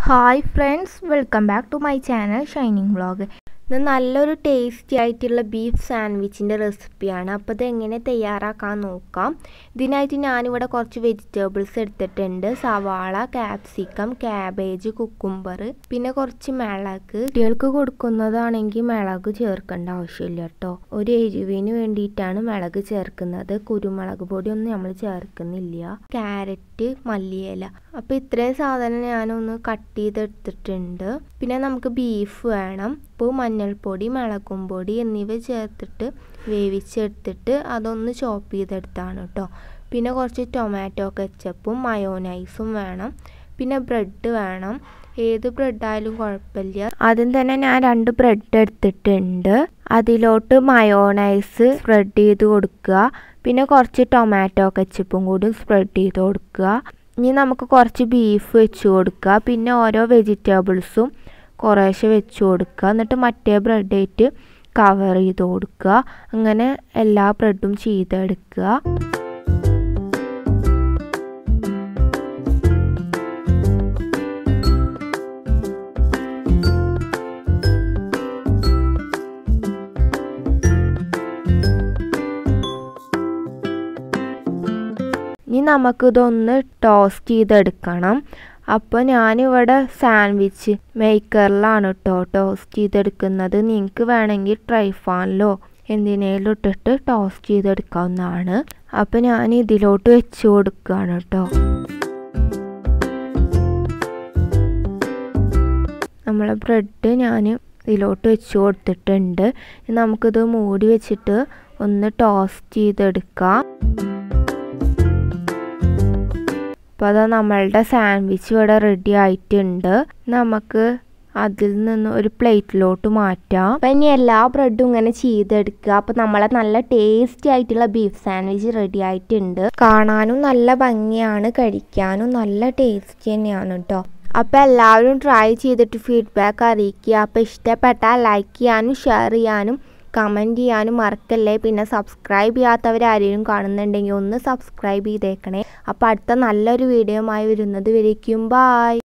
hi friends welcome back to my channel shining vlog ഇത് നല്ലൊരു tasty ആയിട്ടുള്ള beef സാൻഡ്വിച്ചിൻ്റെ റെസിപ്പിയാണ് അപ്പോൾ ഇത് എങ്ങനെ തയ്യാറാക്കാൻ നോക്കാം ഇതിനായിട്ട് ഞാനിവിടെ കുറച്ച് വെജിറ്റബിൾസ് എടുത്തിട്ടുണ്ട് സവാള ക്യാപ്സിക്കം ക്യാബേജ് കുക്കുംബർ പിന്നെ കുറച്ച് മിളക് കുട്ടികൾക്ക് കൊടുക്കുന്നതാണെങ്കിൽ മിളക് ചേർക്കേണ്ട ആവശ്യമില്ല കേട്ടോ ഒരു എരിവിന് വേണ്ടിയിട്ടാണ് മിളക് ചേർക്കുന്നത് കുരുമുളക് പൊടി ഒന്നും നമ്മൾ ചേർക്കുന്നില്ല ക്യാരറ്റ് മല്ലിയില അപ്പോൾ ഇത്രയും സാധനം ഞാനൊന്ന് കട്ട് ചെയ്തെടുത്തിട്ടുണ്ട് പിന്നെ നമുക്ക് ബീഫ് വേണം ഉപ്പ് മഞ്ഞൾപ്പൊടി മുളകും പൊടി എന്നിവ ചേർത്തിട്ട് വേവിച്ചെടുത്തിട്ട് അതൊന്ന് ചോപ്പ് ചെയ്തെടുത്താണ് കേട്ടോ പിന്നെ കുറച്ച് ടൊമാറ്റോ കെച്ചപ്പും മയോനൈസും വേണം പിന്നെ ബ്രെഡ് വേണം ഏത് ബ്രെഡായാലും കുഴപ്പമില്ല ആദ്യം തന്നെ ഞാൻ രണ്ട് ബ്രെഡ് എടുത്തിട്ടുണ്ട് അതിലോട്ട് മയോണൈസ് സ്പ്രെഡ് ചെയ്ത് കൊടുക്കുക പിന്നെ കുറച്ച് ടൊമാറ്റോ കെച്ചപ്പും കൂടി സ്പ്രെഡ് ചെയ്ത് കൊടുക്കുക ഇനി നമുക്ക് കുറച്ച് ബീഫ് വെച്ച് കൊടുക്കുക പിന്നെ ഓരോ വെജിറ്റബിൾസും കുറേശ്ശെ വെച്ച് കൊടുക്കുക എന്നിട്ട് മറ്റേ ബ്രെഡായിട്ട് കവർ ചെയ്ത് കൊടുക്കുക അങ്ങനെ എല്ലാ ബ്രെഡും ചെയ്തെടുക്കുക ഇനി നമുക്കിതൊന്ന് ടോസ്റ്റ് ചെയ്തെടുക്കണം അപ്പോൾ ഞാനിവിടെ സാൻഡ്വിച്ച് മേക്കറിലാണ് കേട്ടോ ടോസ്റ്റ് ചെയ്തെടുക്കുന്നത് നിങ്ങൾക്ക് വേണമെങ്കിൽ ട്രൈ ഫാനിലോ എന്തിനേലും ഇട്ടിട്ട് ടോസ്റ്റ് ചെയ്തെടുക്കാവുന്നതാണ് അപ്പോൾ ഞാൻ ഇതിലോട്ട് വെച്ച് കൊടുക്കുകയാണ് കേട്ടോ നമ്മളെ ബ്രെഡ് ഞാൻ ഇതിലോട്ട് വെച്ച് കൊടുത്തിട്ടുണ്ട് നമുക്കിത് മൂടി വെച്ചിട്ട് ഒന്ന് ടോസ്റ്റ് ചെയ്തെടുക്കാം അപ്പോൾ അത് നമ്മളുടെ സാൻഡ്വിച്ച് ഇവിടെ റെഡി ആയിട്ടുണ്ട് നമുക്ക് അതിൽ നിന്ന് ഒരു പ്ലേറ്റിലോട്ട് മാറ്റാം അപ്പം ഇനി എല്ലാ ബ്രെഡും ഇങ്ങനെ ചെയ്തെടുക്കുക അപ്പോൾ നമ്മളെ നല്ല ടേസ്റ്റി ആയിട്ടുള്ള ബീഫ് സാൻഡ്വിച്ച് റെഡി ആയിട്ടുണ്ട് കാണാനും നല്ല ഭംഗിയാണ് കഴിക്കാനും നല്ല ടേസ്റ്റി തന്നെയാണ് കേട്ടോ അപ്പോൾ എല്ലാവരും ട്രൈ ചെയ്തിട്ട് ഫീഡ്ബാക്ക് അറിയിക്കുക അപ്പോൾ ഇഷ്ടപ്പെട്ടാൽ ലൈക്ക് ചെയ്യാനും ഷെയർ ചെയ്യാനും കമൻറ്റ് ചെയ്യാനും മറക്കല്ലേ പിന്നെ സബ്സ്ക്രൈബ് ചെയ്യാത്തവരാരെയും കാണുന്നുണ്ടെങ്കിൽ ഒന്ന് സബ്സ്ക്രൈബ് ചെയ്തേക്കണേ അപ്പോൾ അടുത്ത നല്ലൊരു വീഡിയോയുമായി വരുന്നത് വരയ്ക്കും ബായ്